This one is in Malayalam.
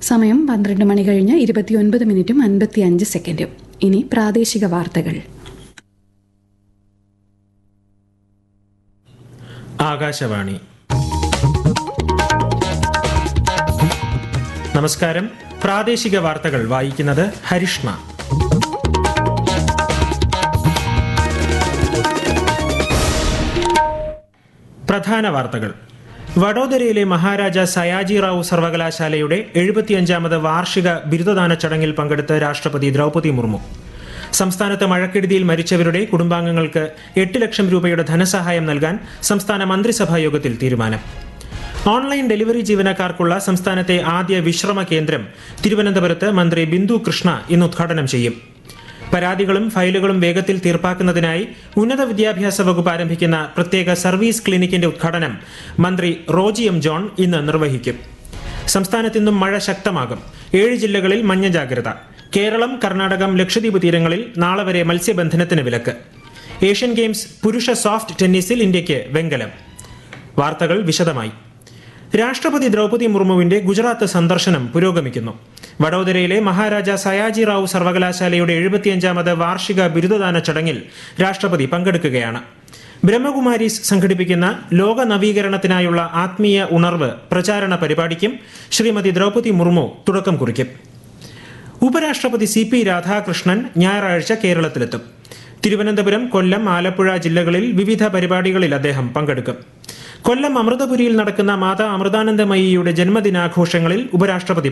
സമയം പന്ത്രണ്ട് മണി കഴിഞ്ഞ് ഇരുപത്തിയൊൻപത് മിനിറ്റും അൻപത്തി അഞ്ച് സെക്കൻഡും ഇനി പ്രാദേശിക വാർത്തകൾ ആകാശവാണി നമസ്കാരം പ്രാദേശിക വാർത്തകൾ വായിക്കുന്നത് ഹരിഷ്ണ പ്രധാന വാർത്തകൾ വഡോദരയിലെ മഹാരാജ സയാജി റാവു സർവകലാശാലയുടെ എഴുപത്തിയഞ്ചാമത് വാർഷിക ബിരുദദാന ചടങ്ങിൽ പങ്കെടുത്ത രാഷ്ട്രപതി ദ്രൗപദി മുർമു സംസ്ഥാനത്ത് മഴക്കെടുതിയിൽ മരിച്ചവരുടെ കുടുംബാംഗങ്ങൾക്ക് എട്ട് ലക്ഷം രൂപയുടെ ധനസഹായം നൽകാൻ സംസ്ഥാന മന്ത്രിസഭാ യോഗത്തിൽ തീരുമാനം ഓൺലൈൻ ഡെലിവറി ജീവനക്കാർക്കുള്ള സംസ്ഥാനത്തെ ആദ്യ വിശ്രമ കേന്ദ്രം തിരുവനന്തപുരത്ത് മന്ത്രി ബിന്ദു കൃഷ്ണ ഇന്ന് ഉദ്ഘാടനം ചെയ്യും പരാതികളും ഫയലുകളും വേഗത്തിൽ തീർപ്പാക്കുന്നതിനായി ഉന്നത വിദ്യാഭ്യാസ വകുപ്പ് ആരംഭിക്കുന്ന പ്രത്യേക സർവീസ് ക്ലിനിക്കിന്റെ ഉദ്ഘാടനം മന്ത്രി റോജി എം ജോൺ ഇന്ന് നിർവഹിക്കും സംസ്ഥാനത്ത് ഇന്നും മഴ ശക്തമാകും ഏഴ് ജില്ലകളിൽ മഞ്ഞ ജാഗ്രത കേരളം കർണാടകം ലക്ഷദ്വീപ് തീരങ്ങളിൽ നാളെ വരെ മത്സ്യബന്ധനത്തിന് വിലക്ക് ഏഷ്യൻ ഗെയിംസ് പുരുഷ സോഫ്റ്റ് ടെന്നീസിൽ ഇന്ത്യയ്ക്ക് വെങ്കലം വാർത്തകൾ വിശദമായി രാഷ്ട്രപതി ദ്രൗപദി മുർമുവിന്റെ ഗുജറാത്ത് സന്ദർശനം പുരോഗമിക്കുന്നു വഡോദരയിലെ മഹാരാജ സയാജി റാവു സർവകലാശാലയുടെ എഴുപത്തിയഞ്ചാമത് വാർഷിക ബിരുദദാന ചടങ്ങിൽ രാഷ്ട്രപതി പങ്കെടുക്കുകയാണ് ബ്രഹ്മകുമാരീസ് സംഘടിപ്പിക്കുന്ന ലോക നവീകരണത്തിനായുള്ള ആത്മീയ ഉണർവ് പ്രചാരണ പരിപാടിക്കും ശ്രീമതി ദ്രൗപദി മുർമു തുടക്കം കുറിക്കും ഉപരാഷ്ട്രപതി സി പി രാധാകൃഷ്ണൻ ഞായറാഴ്ച കേരളത്തിലെത്തും തിരുവനന്തപുരം കൊല്ലം ആലപ്പുഴ ജില്ലകളിൽ വിവിധ പരിപാടികളിൽ അദ്ദേഹം പങ്കെടുക്കും കൊല്ലം അമൃതപുരിയിൽ നടക്കുന്ന മാതാ അമൃതാനന്ദമയിയുടെ ജന്മദിനാഘോഷങ്ങളിൽ ഉപരാഷ്ട്രപതി